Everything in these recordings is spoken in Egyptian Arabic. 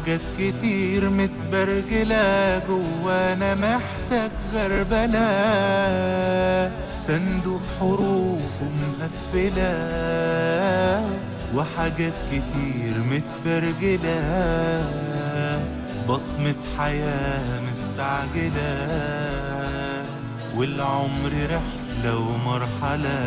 وحاجات كتير متبرجلة جوانا محتاج غربلة صندوق حروف مقفلة وحاجات كتير متبرجلة بصمة حياة مستعجلة والعمر رحلة ومرحلة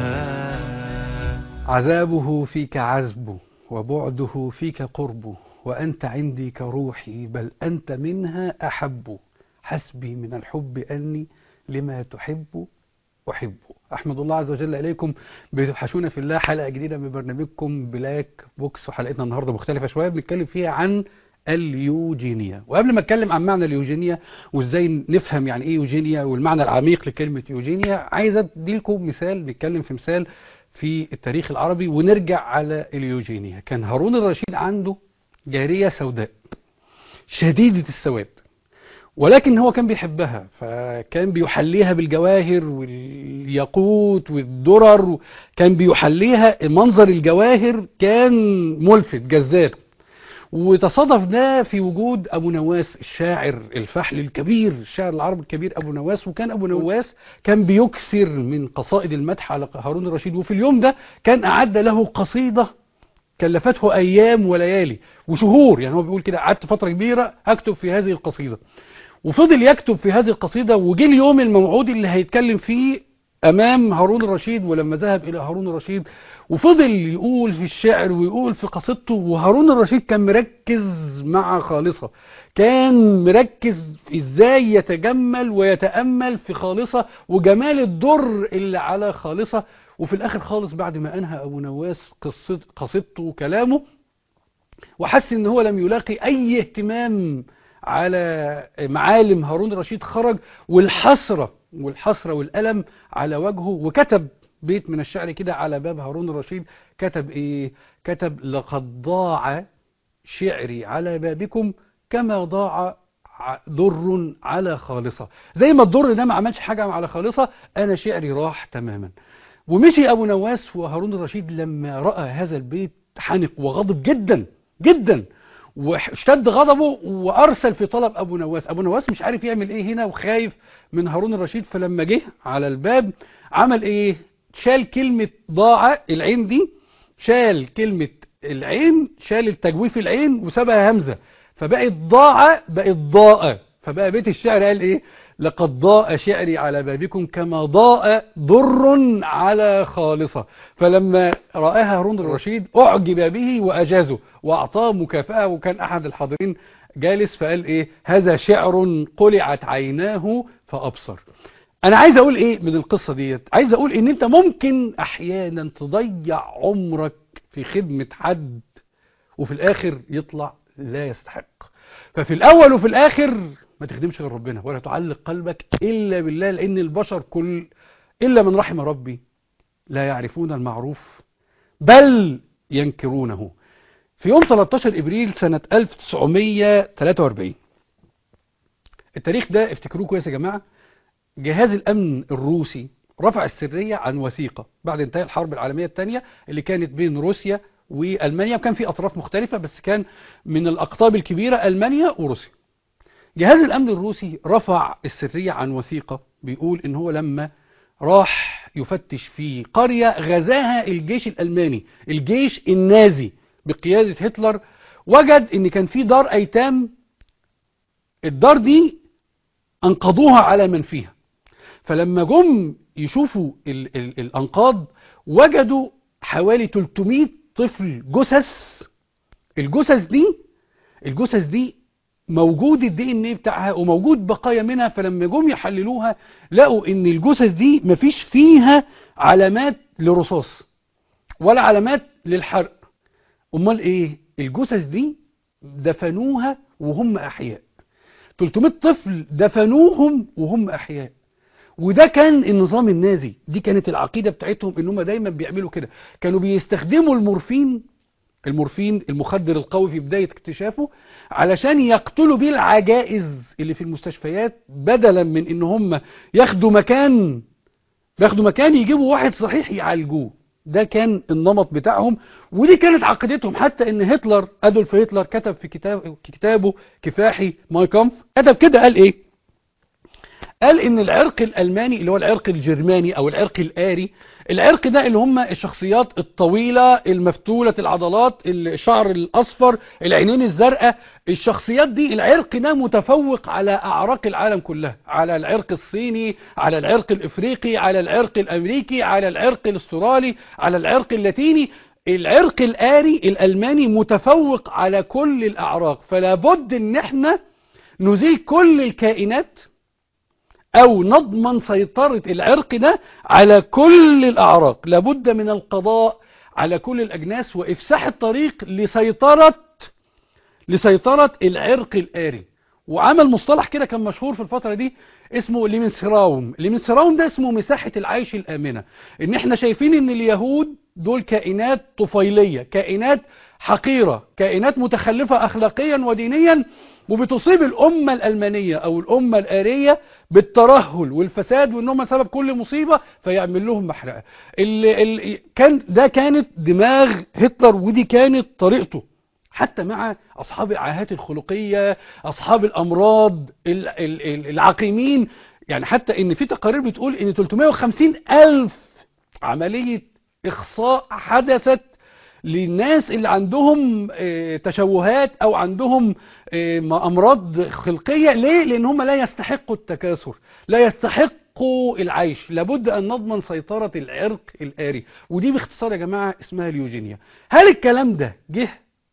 عذابه فيك عذبه وبعده فيك قربه وأنت عندي كروحي بل أنت منها أحب حسبي من الحب أني لما تحب أحبه أحمد الله عز وجل إليكم بتوحشونا في الله حلقة جديدة من برنامجكم بلاك بوكس وحلقتنا النهاردة مختلفة شوية بنتكلم فيها عن اليوجينيا وقبل ما اتكلم عن معنى اليوجينيا وازاي نفهم يعني ايه يوجينيا والمعنى العميق لكلمة يوجينيا عايز ادي لكم مثال نتكلم في مثال في التاريخ العربي ونرجع على اليوجينيا كان هارون الرشيد عنده جارية سوداء شديدة السواد ولكن هو كان بيحبها فكان بيحليها بالجواهر والياقوت والدرر كان بيحليها منظر الجواهر كان ملفت جذاب وتصادف ده في وجود أبو نواس الشاعر الفحل الكبير الشاعر العربي الكبير أبو نواس وكان أبو نواس كان بيكسر من قصائد المدح على هارون الرشيد وفي اليوم ده كان أعد له قصيدة كلفته أيام وليالي وشهور يعني هو بيقول كده قعدت فترة كبيرة أكتب في هذه القصيدة وفضل يكتب في هذه القصيدة وجه اليوم الموعود اللي هيتكلم فيه أمام هارون الرشيد ولما ذهب إلى هارون الرشيد وفضل يقول في الشعر ويقول في قصيدته وهارون الرشيد كان مركز مع خالصة كان مركز ازاي يتجمل ويتأمل في خالصة وجمال الدر اللي على خالصة وفي الاخر خالص بعد ما انهى ابو نواس قصيدته وكلامه وحس ان هو لم يلاقي اي اهتمام على معالم هارون الرشيد خرج والحسرة والحسرة والألم على وجهه وكتب بيت من الشعر كده على باب هارون الرشيد كتب ايه كتب لقد ضاع شعري على بابكم كما ضاع در على خالصة زي ما الضر ده ما عملش حاجة على خالصة انا شعري راح تماما ومشي ابو نواس وهارون الرشيد لما رأى هذا البيت حنق وغضب جدا جدا واشتد غضبه وارسل في طلب ابو نواس ابو نواس مش عارف يعمل ايه هنا وخايف من هارون الرشيد فلما جه على الباب عمل ايه شال كلمة ضاع العين دي شال كلمة العين شال التجويف العين وسابها همزة فبقت ضاع بقت ضاء فبقى بيت الشعر قال ايه لقد ضاء شعري على بابكم كما ضاء ضر على خالصة فلما رآها هارون الرشيد أعجب به وأجازه وأعطاه مكافأة وكان أحد الحاضرين جالس فقال إيه هذا شعر قلعت عيناه فأبصر أنا عايز أقول إيه من القصة ديت عايز أقول إن أنت ممكن أحيانا تضيع عمرك في خدمة حد وفي الآخر يطلع لا يستحق ففي الأول وفي الآخر ما تخدمش غير ربنا ولا تعلق قلبك إلا بالله لأن البشر كل إلا من رحم ربي لا يعرفون المعروف بل ينكرونه في يوم 13 إبريل سنة 1943 التاريخ ده افتكروه كويس يا جماعة جهاز الأمن الروسي رفع السرية عن وثيقة بعد انتهاء الحرب العالمية الثانية اللي كانت بين روسيا وألمانيا وكان في أطراف مختلفة بس كان من الأقطاب الكبيرة ألمانيا وروسيا جهاز الأمن الروسي رفع السرية عن وثيقة بيقول إن هو لما راح يفتش في قرية غزاها الجيش الألماني الجيش النازي بقيادة هتلر وجد إن كان في دار أيتام الدار دي أنقضوها على من فيها فلما جم يشوفوا ال ال الأنقاض وجدوا حوالي 300 طفل جثث الجثث دي الجثث دي موجود الدي ان ايه بتاعها وموجود بقايا منها فلما جم يحللوها لقوا ان الجثث دي مفيش فيها علامات لرصاص ولا علامات للحرق امال ايه الجثث دي دفنوها وهم احياء 300 طفل دفنوهم وهم احياء وده كان النظام النازي دي كانت العقيدة بتاعتهم ان هم دايما بيعملوا كده كانوا بيستخدموا المورفين المورفين المخدر القوي في بداية اكتشافه علشان يقتلوا بيه العجائز اللي في المستشفيات بدلا من ان هم ياخدوا مكان ياخدوا مكان يجيبوا واحد صحيح يعالجوه ده كان النمط بتاعهم ودي كانت عقيدتهم حتى ان هتلر ادولف هتلر كتب في كتاب كتابه كفاحي ماي كامف كتب كده قال ايه قال ان العرق الالماني اللي هو العرق الجرماني او العرق الاري العرق ده اللي هم الشخصيات الطويلة المفتولة العضلات الشعر الاصفر العينين الزرقاء الشخصيات دي العرق ده متفوق على اعراق العالم كلها على العرق الصيني على العرق الافريقي على العرق الامريكي على العرق الاسترالي على العرق اللاتيني العرق الآري الألماني متفوق على كل الأعراق فلا بد ان احنا نزيل كل الكائنات او نضمن سيطرة العرق ده على كل الاعراق لابد من القضاء على كل الاجناس وافساح الطريق لسيطرة لسيطرة العرق الآري وعمل مصطلح كده كان مشهور في الفترة دي اسمه ليمنسراوم ليمنسراوم ده اسمه مساحة العيش الآمنة ان احنا شايفين ان اليهود دول كائنات طفيلية كائنات حقيرة كائنات متخلفة أخلاقيا ودينيا وبتصيب الأمة الألمانية أو الأمة الآرية بالترهل والفساد وإنهم سبب كل مصيبة فيعمل لهم محرقة ال ال كان ده كانت دماغ هتلر ودي كانت طريقته حتى مع أصحاب العاهات الخلقية أصحاب الأمراض ال- ال- ال- العقيمين يعني حتى إن في تقارير بتقول إن 350 ألف عملية إخصاء حدثت للناس اللي عندهم آه، تشوهات أو عندهم آه، أمراض خلقية ليه؟ لأن هم لا يستحقوا التكاثر لا يستحقوا العيش لابد أن نضمن سيطرة العرق الآري ودي باختصار يا جماعة اسمها اليوجينيا هل الكلام ده جه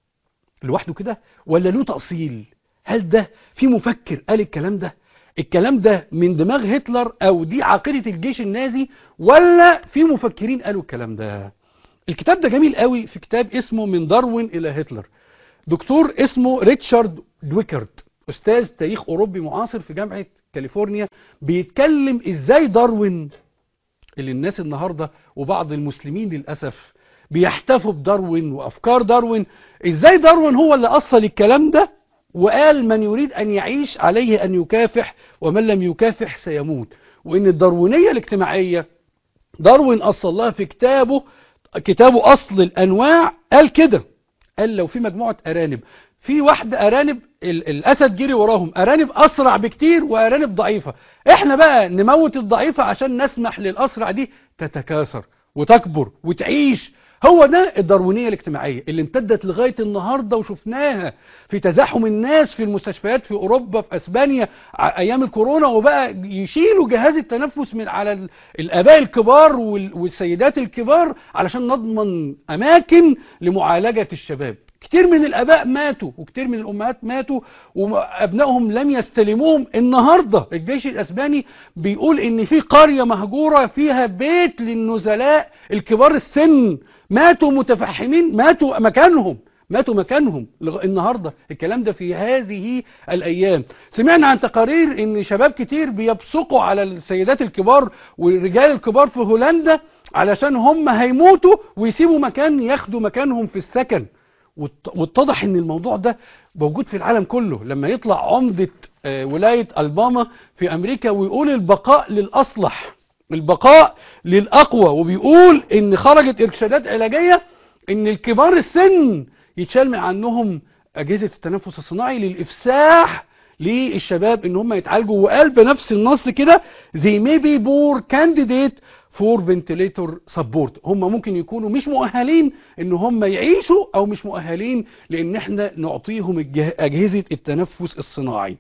لوحده كده ولا له تأصيل هل ده في مفكر قال الكلام ده الكلام ده من دماغ هتلر او دي عقيدة الجيش النازي ولا في مفكرين قالوا الكلام ده الكتاب ده جميل قوي في كتاب اسمه من داروين الى هتلر دكتور اسمه ريتشارد دويكرت استاذ تاريخ اوروبي معاصر في جامعة كاليفورنيا بيتكلم ازاي داروين اللي الناس النهاردة وبعض المسلمين للأسف بيحتفوا بداروين وأفكار داروين إزاي داروين هو اللي أصل الكلام ده وقال من يريد أن يعيش عليه أن يكافح ومن لم يكافح سيموت وإن الداروينية الاجتماعية داروين أصل لها في كتابه كتابه أصل الأنواع قال كده قال لو في مجموعة أرانب في واحدة أرانب ال- الأسد جري وراهم أرانب أسرع بكتير وأرانب ضعيفة إحنا بقى نموت الضعيفة عشان نسمح للأسرع دي تتكاثر وتكبر وتعيش هو ده الداروينية الاجتماعية اللي امتدت لغاية النهاردة وشفناها في تزاحم الناس في المستشفيات في أوروبا في أسبانيا ع- أيام الكورونا وبقى يشيلوا جهاز التنفس من على ال- الآباء الكبار وال- والسيدات الكبار علشان نضمن أماكن لمعالجة الشباب كتير من الآباء ماتوا وكتير من الأمهات ماتوا وأبنائهم لم يستلموهم النهاردة الجيش الأسباني بيقول إن في قرية مهجورة فيها بيت للنزلاء الكبار السن ماتوا متفحمين ماتوا مكانهم ماتوا مكانهم لغ- النهاردة الكلام ده في هذه الأيام سمعنا عن تقارير ان شباب كتير بيبصقوا على السيدات الكبار والرجال الكبار في هولندا علشان هم هيموتوا ويسيبوا مكان ياخدوا مكانهم في السكن وات- واتضح ان الموضوع ده موجود في العالم كله لما يطلع عمدة آه، ولاية الباما في امريكا ويقول البقاء للاصلح البقاء للاقوى وبيقول ان خرجت ارشادات علاجية ان الكبار السن يتشال من عنهم اجهزة التنفس الصناعي للافساح للشباب ان هم يتعالجوا وقال بنفس النص كده they may be poor candidate for ventilator support هم ممكن يكونوا مش مؤهلين ان هم يعيشوا او مش مؤهلين لان احنا نعطيهم الجه- اجهزة التنفس الصناعي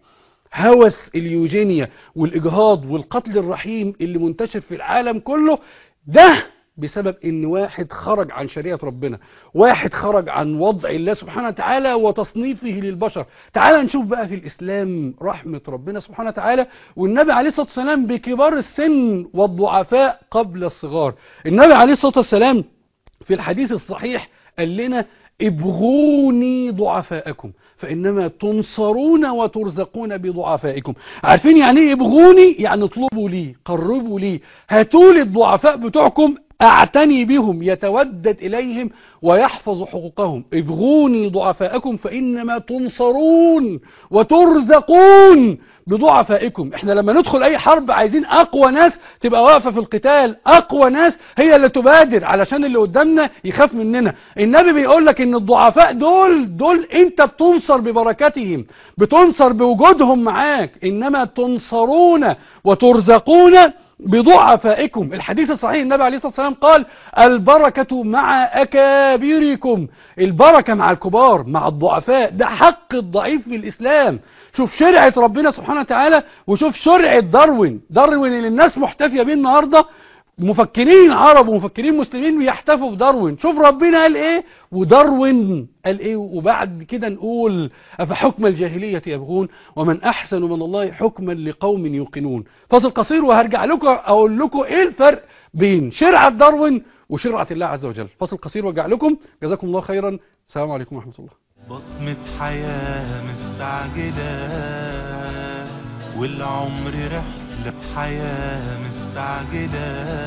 هوس اليوجينيا والاجهاض والقتل الرحيم اللي منتشر في العالم كله ده بسبب ان واحد خرج عن شريعة ربنا واحد خرج عن وضع الله سبحانه وتعالى وتصنيفه للبشر تعال نشوف بقى في الاسلام رحمة ربنا سبحانه وتعالى والنبي عليه الصلاة والسلام بكبار السن والضعفاء قبل الصغار النبي عليه الصلاة والسلام في الحديث الصحيح قال لنا ابغوني ضعفاءكم فإنما تنصرون وترزقون بضعفائكم عارفين يعني ايه ابغوني يعني اطلبوا لي قربوا لي هاتوا لي الضعفاء بتوعكم اعتني بهم يتودد إليهم ويحفظ حقوقهم ابغوني ضعفاءكم فإنما تنصرون وترزقون بضعفائكم احنا لما ندخل اي حرب عايزين اقوى ناس تبقى واقفة في القتال اقوى ناس هي اللي تبادر علشان اللي قدامنا يخاف مننا النبي بيقول لك ان الضعفاء دول دول انت بتنصر ببركتهم بتنصر بوجودهم معاك انما تنصرون وترزقون بضعفائكم الحديث الصحيح النبي عليه الصلاة والسلام قال البركة مع أكابركم البركة مع الكبار مع الضعفاء ده حق الضعيف في الإسلام شوف شرعة ربنا سبحانه وتعالى وشوف شرعة داروين داروين اللي الناس محتفية بيه النهاردة مفكرين عرب ومفكرين مسلمين بيحتفوا بداروين شوف ربنا قال ايه وداروين قال ايه وبعد كده نقول افحكم الجاهلية يبغون ومن احسن من الله حكما لقوم يوقنون فاصل قصير وهرجع لكم اقول لكم ايه الفرق بين شرعة داروين وشرعة الله عز وجل فاصل قصير وارجع لكم جزاكم الله خيرا السلام عليكم ورحمة الله بصمة حياة مستعجلة والعمر رحلة حياة مستعجلة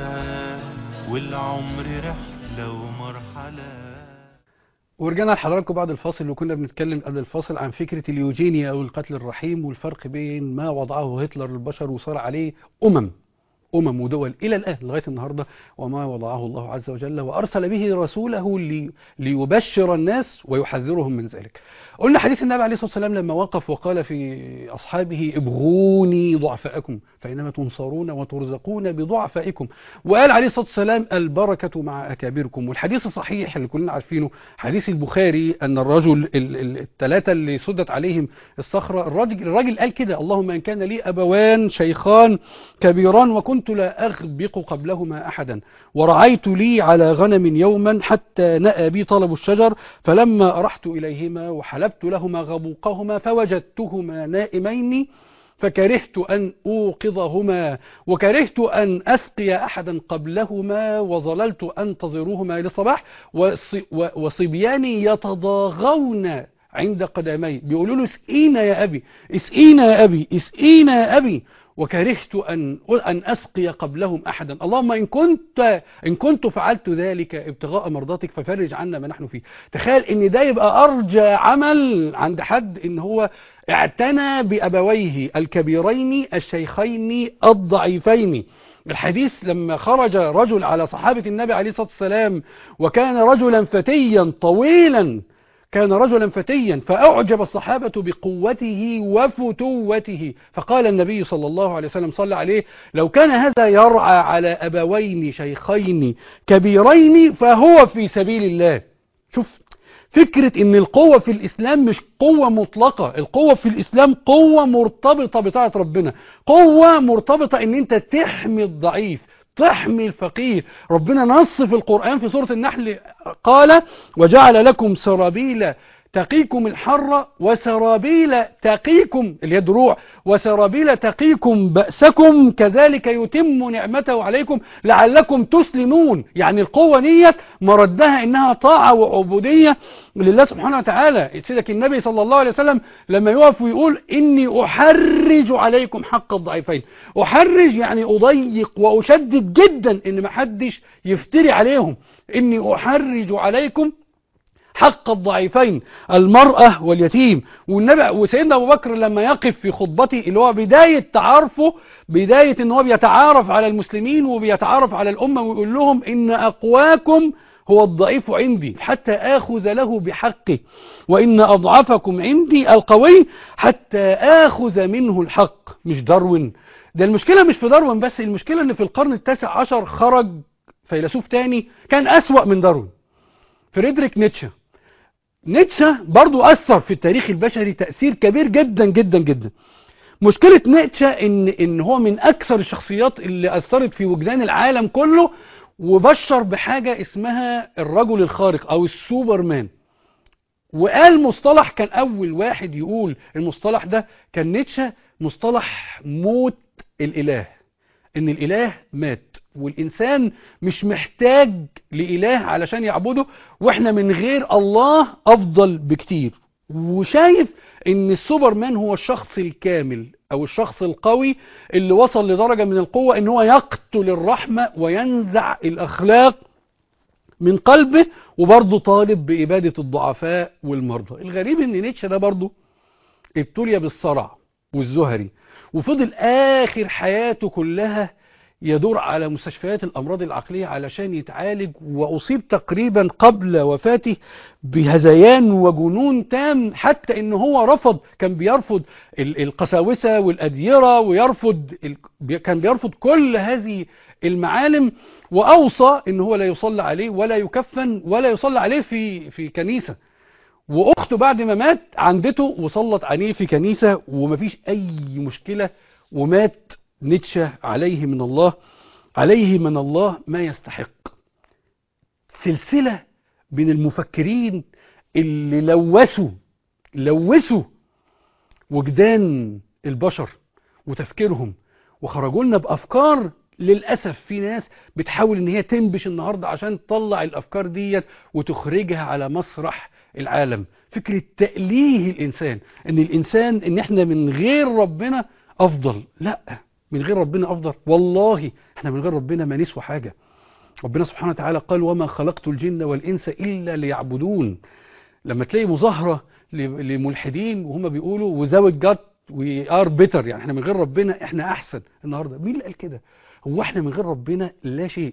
والعمر رحلة ومرحلة ورجعنا لحضراتكم بعد الفاصل اللي كنا بنتكلم قبل الفاصل عن فكرة اليوجينيا أو القتل الرحيم والفرق بين ما وضعه هتلر للبشر وصار عليه أمم أمم ودول إلى الآن لغاية النهاردة وما وضعه الله عز وجل وأرسل به رسوله لي ليبشر الناس ويحذرهم من ذلك قلنا حديث النبي عليه الصلاة والسلام لما وقف وقال في أصحابه ابغوني ضعفائكم فإنما تنصرون وترزقون بضعفائكم وقال عليه الصلاة والسلام البركة مع أكابركم والحديث الصحيح اللي كلنا عارفينه حديث البخاري أن الرجل الثلاثة اللي سدت عليهم الصخرة الراجل, الراجل قال كده اللهم إن كان لي أبوان شيخان كبيران وكنت لا أغبق قبلهما أحدا ورعيت لي على غنم يوما حتى نأى بي طلب الشجر فلما أرحت إليهما وحلبت لهما غبوقهما فوجدتهما نائمين فكرهت أن أوقظهما وكرهت أن أسقي أحدا قبلهما وظللت أنتظرهما للصباح وصبياني يتضاغون عند قدمي بيقولوا له اسقينا يا أبي اسقينا يا أبي اسقينا يا أبي وكرهت أن أن أسقي قبلهم أحدا اللهم إن كنت إن كنت فعلت ذلك ابتغاء مرضاتك ففرج عنا ما نحن فيه تخيل إن ده يبقى أرجى عمل عند حد إن هو اعتنى بأبويه الكبيرين الشيخين الضعيفين الحديث لما خرج رجل على صحابة النبي عليه الصلاة والسلام وكان رجلا فتيا طويلا كان رجلا فتيا فأعجب الصحابة بقوته وفتوته فقال النبي صلى الله عليه وسلم صلى عليه لو كان هذا يرعى على أبوين شيخين كبيرين فهو في سبيل الله شوف فكرة ان القوة في الاسلام مش قوة مطلقة القوة في الاسلام قوة مرتبطة بطاعة ربنا قوة مرتبطة ان انت تحمي الضعيف تحمي الفقير ربنا نص في القرآن في سورة النحل قال وجعل لكم سرابيل تقيكم الحر وسرابيل تقيكم اللي هي دروع وسرابيل تقيكم بأسكم كذلك يتم نعمته عليكم لعلكم تسلمون يعني القوة نيت مردها انها طاعة وعبودية لله سبحانه وتعالى سيدك النبي صلى الله عليه وسلم لما يقف ويقول اني احرج عليكم حق الضعيفين احرج يعني اضيق واشدد جدا ان محدش يفتري عليهم اني احرج عليكم حق الضعيفين المرأة واليتيم والنبي وسيدنا أبو بكر لما يقف في خطبته اللي هو بداية تعارفه بداية ان هو بيتعارف على المسلمين وبيتعارف على الأمة ويقول لهم إن أقواكم هو الضعيف عندي حتى آخذ له بحقه وإن أضعفكم عندي القوي حتى آخذ منه الحق مش داروين ده المشكلة مش في داروين بس المشكلة ان في القرن التاسع عشر خرج فيلسوف تاني كان أسوأ من داروين فريدريك نيتشه نيتشه برضو أثر في التاريخ البشري تأثير كبير جدا جدا جدا مشكلة نيتشه إن, إن هو من أكثر الشخصيات اللي أثرت في وجدان العالم كله وبشر بحاجة اسمها الرجل الخارق أو السوبرمان وقال مصطلح كان أول واحد يقول المصطلح ده كان نيتشه مصطلح موت الإله إن الإله مات والإنسان مش محتاج لإله علشان يعبده وإحنا من غير الله أفضل بكتير وشايف إن السوبرمان هو الشخص الكامل أو الشخص القوي اللي وصل لدرجة من القوة إن هو يقتل الرحمة وينزع الأخلاق من قلبه وبرضه طالب بإبادة الضعفاء والمرضى الغريب إن نيتشه ده برضه ابتلي بالصرع والزهري وفضل آخر حياته كلها يدور على مستشفيات الأمراض العقلية علشان يتعالج وأصيب تقريبا قبل وفاته بهذيان وجنون تام حتى إن هو رفض كان بيرفض ال- القساوسة والأديرة ويرفض ال- بي- كان بيرفض كل هذه المعالم وأوصى إن هو لا يصلى عليه ولا يكفن ولا يصلى عليه في في كنيسة واخته بعد ما مات عندته وصلت عليه في كنيسة ومفيش اي مشكلة ومات نيتشه عليه من الله عليه من الله ما يستحق سلسلة من المفكرين اللي لوثوا لوثوا وجدان البشر وتفكيرهم وخرجوا لنا بافكار للاسف في ناس بتحاول ان هي تنبش النهارده عشان تطلع الافكار ديت وتخرجها على مسرح العالم فكره تأليه الانسان ان الانسان ان احنا من غير ربنا افضل لا من غير ربنا افضل والله احنا من غير ربنا ما نسوى حاجه ربنا سبحانه وتعالى قال وما خلقت الجن والانس الا ليعبدون لما تلاقي مظاهره ل- لملحدين وهم بيقولوا وزاوج جت وي ار بيتر يعني احنا من غير ربنا احنا احسن النهارده مين اللي قال كده هو احنا من غير ربنا لا شيء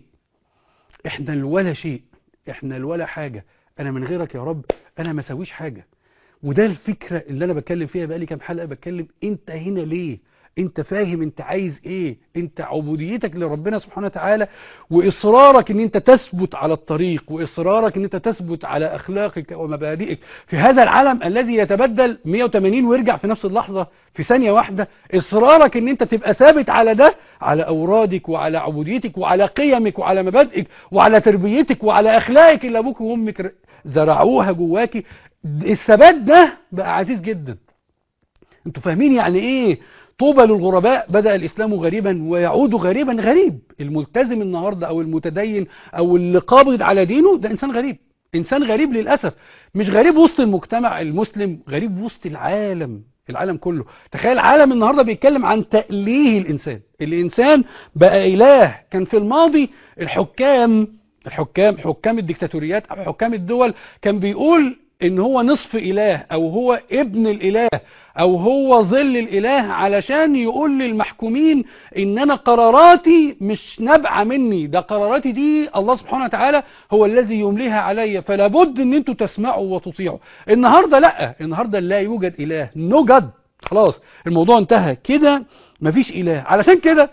احنا الولا شيء احنا الولا حاجه انا من غيرك يا رب انا ما سويش حاجه وده الفكره اللي انا بتكلم فيها بقالي كام حلقه بتكلم انت هنا ليه انت فاهم انت عايز ايه انت عبوديتك لربنا سبحانه وتعالى واصرارك ان انت تثبت على الطريق واصرارك ان انت تثبت على اخلاقك ومبادئك في هذا العالم الذي يتبدل 180 ويرجع في نفس اللحظة في ثانية واحدة اصرارك ان انت تبقى ثابت على ده على اورادك وعلى عبوديتك وعلى قيمك وعلى مبادئك وعلى تربيتك وعلى اخلاقك اللي ابوك وامك ر- زرعوها جواكي الثبات ده بقى عزيز جدا انتوا فاهمين يعني ايه طوبى للغرباء بدأ الإسلام غريبا ويعود غريبا غريب الملتزم النهاردة أو المتدين أو اللي قابض على دينه ده إنسان غريب إنسان غريب للأسف مش غريب وسط المجتمع المسلم غريب وسط العالم العالم كله تخيل عالم النهاردة بيتكلم عن تأليه الإنسان الإنسان بقى إله كان في الماضي الحكام الحكام حكام الديكتاتوريات أو حكام الدول كان بيقول ان هو نصف اله او هو ابن الاله او هو ظل الاله علشان يقول للمحكومين ان انا قراراتي مش نابعه مني ده قراراتي دي الله سبحانه وتعالى هو الذي يمليها علي فلا بد ان انتوا تسمعوا وتطيعوا النهارده لا النهارده لا يوجد اله نوجد خلاص الموضوع انتهى كده مفيش اله علشان كده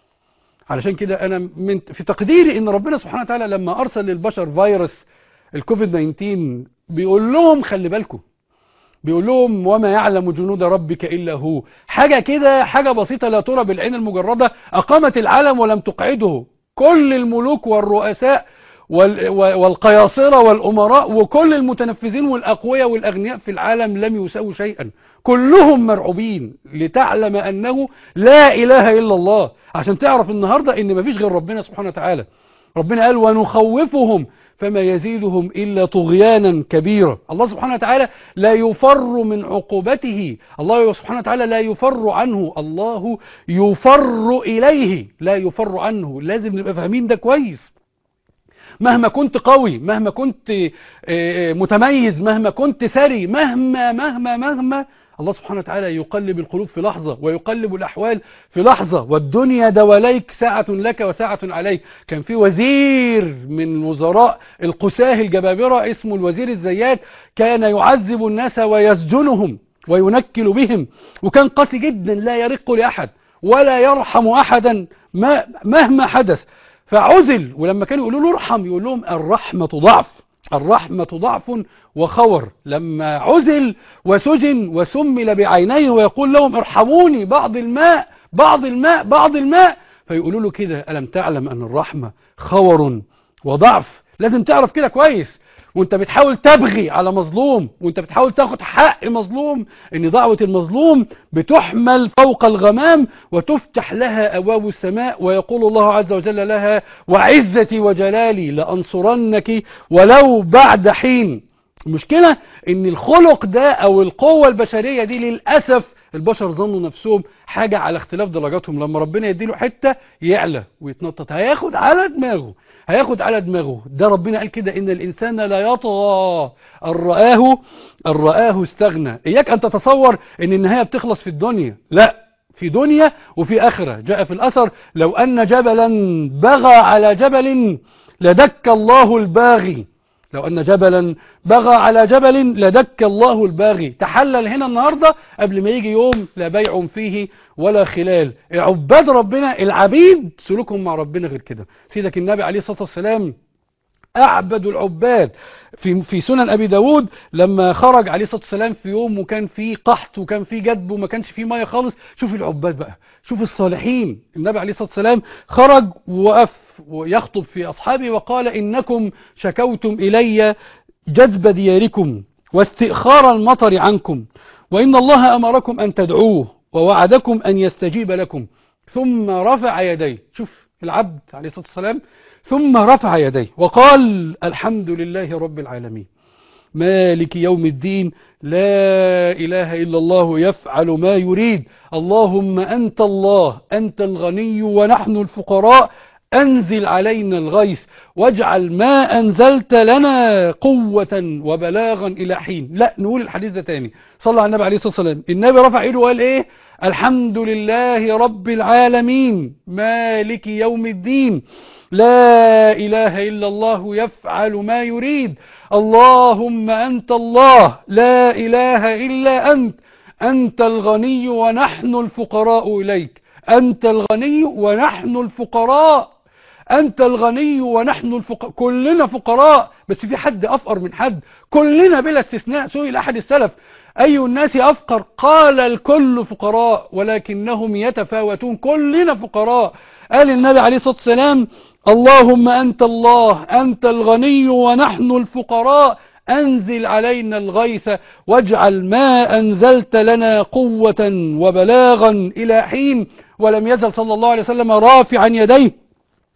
علشان كده انا من في تقديري ان ربنا سبحانه وتعالى لما ارسل للبشر فيروس الكوفيد 19 بيقول لهم خلي بالكم بيقول لهم وما يعلم جنود ربك إلا هو حاجة كده حاجة بسيطة لا ترى بالعين المجردة أقامت العالم ولم تقعده كل الملوك والرؤساء وال- والقياصرة والأمراء وكل المتنفذين والأقوياء والأغنياء في العالم لم يساووا شيئا كلهم مرعوبين لتعلم أنه لا إله إلا الله عشان تعرف النهاردة إن مفيش غير ربنا سبحانه وتعالى ربنا قال ونخوفهم فما يزيدهم إلا طغيانا كبيرا الله سبحانه وتعالى لا يفر من عقوبته الله سبحانه وتعالى لا يفر عنه الله يفر إليه لا يفر عنه لازم نبقى فاهمين ده كويس مهما كنت قوي مهما كنت آه، متميز مهما كنت ثري مهما مهما مهما الله سبحانه وتعالى يقلب القلوب في لحظة ويقلب الأحوال في لحظة والدنيا دواليك ساعة لك وساعة عليك كان في وزير من وزراء القساه الجبابرة اسمه الوزير الزيات كان يعذب الناس ويسجنهم وينكل بهم وكان قاسي جدا لا يرق لأحد ولا يرحم أحدا ما مهما حدث فعزل ولما كانوا يقولوا له ارحم يقول لهم الرحمة ضعف الرحمة ضعف وخور لما عزل وسجن وسمل بعينيه ويقول لهم ارحموني بعض الماء بعض الماء بعض الماء فيقولوا له كده ألم تعلم أن الرحمة خور وضعف لازم تعرف كده كويس وانت بتحاول تبغي على مظلوم وانت بتحاول تاخد حق مظلوم ان دعوة المظلوم بتحمل فوق الغمام وتفتح لها ابواب السماء ويقول الله عز وجل لها وعزتي وجلالي لانصرنك ولو بعد حين المشكلة ان الخلق ده او القوة البشرية دي للأسف البشر ظنوا نفسهم حاجة على اختلاف درجاتهم لما ربنا يديله حتة يعلى ويتنطط هياخد على دماغه هياخد على دماغه ده ربنا قال كده إن الإنسان لا يطغى أن رآه أن رآه استغنى إياك أن تتصور إن النهاية بتخلص في الدنيا لا في دنيا وفي آخرة جاء في الأثر لو أن جبلا بغى على جبل لدك الله الباغي لو أن جبلا بغى على جبل لدك الله الباغي تحلل هنا النهاردة قبل ما يجي يوم لا بيع فيه ولا خلال عباد ربنا العبيد سلوكهم مع ربنا غير كده سيدك النبي عليه الصلاة والسلام أعبد العباد في في سنن أبي داود لما خرج عليه الصلاة والسلام في يوم وكان في قحط وكان في جدب وما كانش في مية خالص شوف العباد بقى شوف الصالحين النبي عليه الصلاة والسلام خرج ووقف ويخطب في أصحابه وقال إنكم شكوتم إلي جذب دياركم واستئخار المطر عنكم وإن الله أمركم أن تدعوه ووعدكم أن يستجيب لكم ثم رفع يديه شوف العبد عليه الصلاة والسلام ثم رفع يديه وقال الحمد لله رب العالمين مالك يوم الدين لا إله إلا الله يفعل ما يريد اللهم أنت الله أنت الغني ونحن الفقراء أنزل علينا الغيث واجعل ما أنزلت لنا قوة وبلاغا إلى حين لا نقول الحديث ده تاني صلى على النبي عليه الصلاة والسلام النبي رفع إيده وقال إيه الحمد لله رب العالمين مالك يوم الدين لا إله إلا الله يفعل ما يريد اللهم أنت الله لا إله إلا أنت أنت الغني ونحن الفقراء إليك أنت الغني ونحن الفقراء أنت الغني ونحن الفقراء كلنا فقراء بس في حد أفقر من حد كلنا بلا استثناء سئل أحد السلف أي الناس أفقر قال الكل فقراء ولكنهم يتفاوتون كلنا فقراء قال النبي عليه الصلاة والسلام اللهم أنت الله أنت الغني ونحن الفقراء أنزل علينا الغيث واجعل ما أنزلت لنا قوة وبلاغا إلى حين ولم يزل صلى الله عليه وسلم رافعا يديه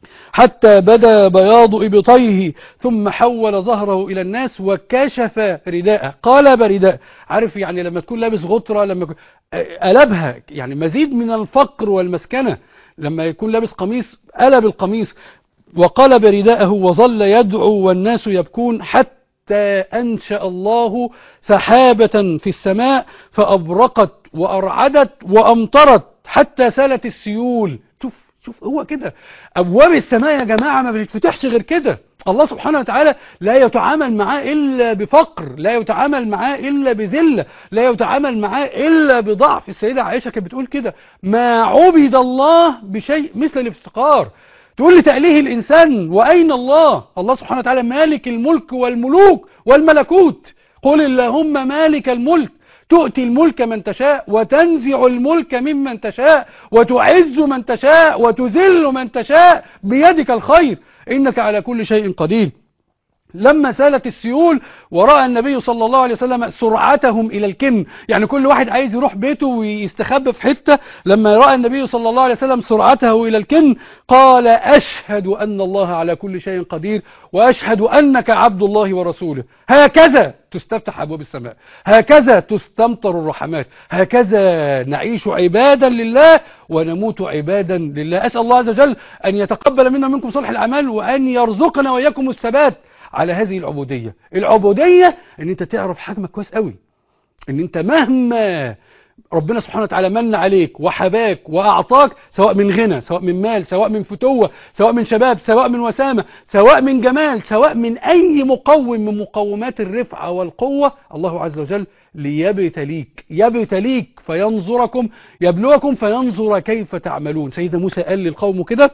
حتى بدا بياض إبطيه ثم حول ظهره إلى الناس وكشف رداءه قلب رداء عارف يعني لما تكون لابس غطرة لما يكون- قلبها يعني مزيد من الفقر والمسكنة لما يكون لابس قميص قلب القميص وقلب رداءه وظل يدعو والناس يبكون حتى أنشأ الله سحابة في السماء فأبرقت وأرعدت وأمطرت حتى سالت السيول شوف شوف هو كده أبواب السماء يا جماعة ما بتتفتحش غير كده الله سبحانه وتعالى لا يتعامل معاه إلا بفقر لا يتعامل معاه إلا بذلة لا يتعامل معاه إلا بضعف السيدة عائشة كانت بتقول كده ما عبد الله بشيء مثل الافتقار تقول لي تأليه الإنسان وأين الله الله سبحانه وتعالى مالك الملك والملوك والملكوت قل اللهم مالك الملك تؤتي الملك من تشاء وتنزع الملك ممن تشاء وتعز من تشاء وتذل من تشاء بيدك الخير إنك على كل شيء قدير لما سالت السيول ورأى النبي صلى الله عليه وسلم سرعتهم إلى الكن يعني كل واحد عايز يروح بيته ويستخبى في حتة لما رأى النبي صلى الله عليه وسلم سرعته إلى الكن قال أشهد أن الله على كل شيء قدير وأشهد أنك عبد الله ورسوله هكذا تستفتح أبواب السماء هكذا تستمطر الرحمات هكذا نعيش عبادا لله ونموت عبادا لله أسأل الله عز وجل أن يتقبل منا منكم صالح الأعمال وأن يرزقنا وإياكم الثبات على هذه العبودية العبودية ان انت تعرف حجمك كويس قوي ان انت مهما ربنا سبحانه وتعالى من عليك وحباك وأعطاك سواء من غنى سواء من مال سواء من فتوة سواء من شباب سواء من وسامة سواء من جمال سواء من أي مقوم من مقومات الرفعة والقوة الله عز وجل ليبتليك يبتليك فينظركم يبلوكم فينظر كيف تعملون سيدنا موسى قال للقوم كده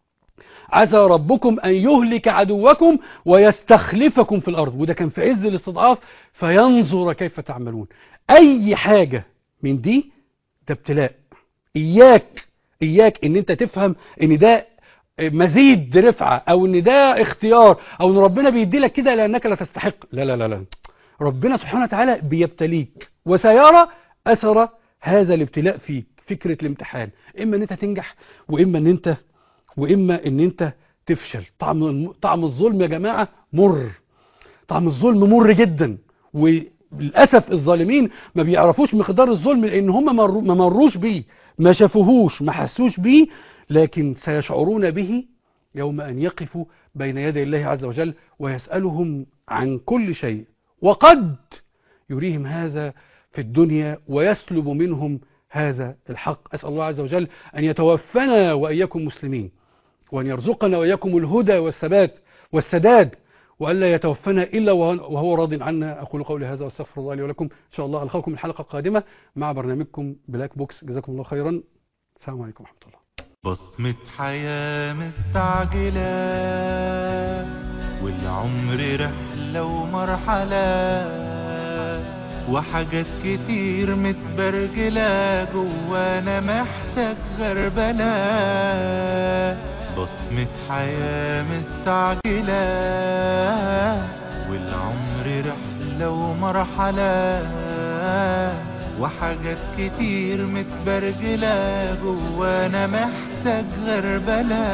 عسى ربكم أن يهلك عدوكم ويستخلفكم في الأرض وده كان في عز الاستضعاف فينظر كيف تعملون أي حاجة من دي ده ابتلاء إياك إياك إن أنت تفهم إن ده مزيد رفعة أو إن ده اختيار أو إن ربنا بيدي لك كده لأنك لا تستحق لا لا لا لا ربنا سبحانه وتعالى بيبتليك وسيرى أثر هذا الابتلاء فيك فكرة الامتحان إما إن أنت تنجح وإما إن أنت وإما إن أنت تفشل طعم طعم الظلم يا جماعة مر طعم الظلم مر جدا و... للاسف الظالمين ما بيعرفوش مقدار الظلم لان هم مرو ما مروش بيه ما شافوهوش ما حسوش بيه لكن سيشعرون به يوم ان يقفوا بين يدي الله عز وجل ويسالهم عن كل شيء وقد يريهم هذا في الدنيا ويسلب منهم هذا الحق أسأل الله عز وجل أن يتوفنا وإياكم مسلمين وأن يرزقنا وإياكم الهدى والثبات والسداد وألا يتوفنا إلا وهو وهو راض عنا أقول قولي هذا واستغفر الله لي ولكم إن شاء الله ألقاكم الحلقة القادمة مع برنامجكم بلاك بوكس جزاكم الله خيرا السلام عليكم ورحمة الله بصمة حياة مستعجلة والعمر رحلة ومرحلة وحاجات كتير متبرجلة جوانا محتاج غربلة بصمة حياة مستعجلة والعمر رحلة ومرحلة وحاجات كتير متبرجلة جوانا محتاج غربلة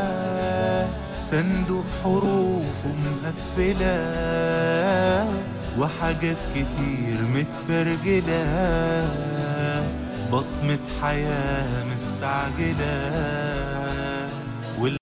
صندوق حروفه مقفلة وحاجات كتير متبرجلة بصمة حياة مستعجلة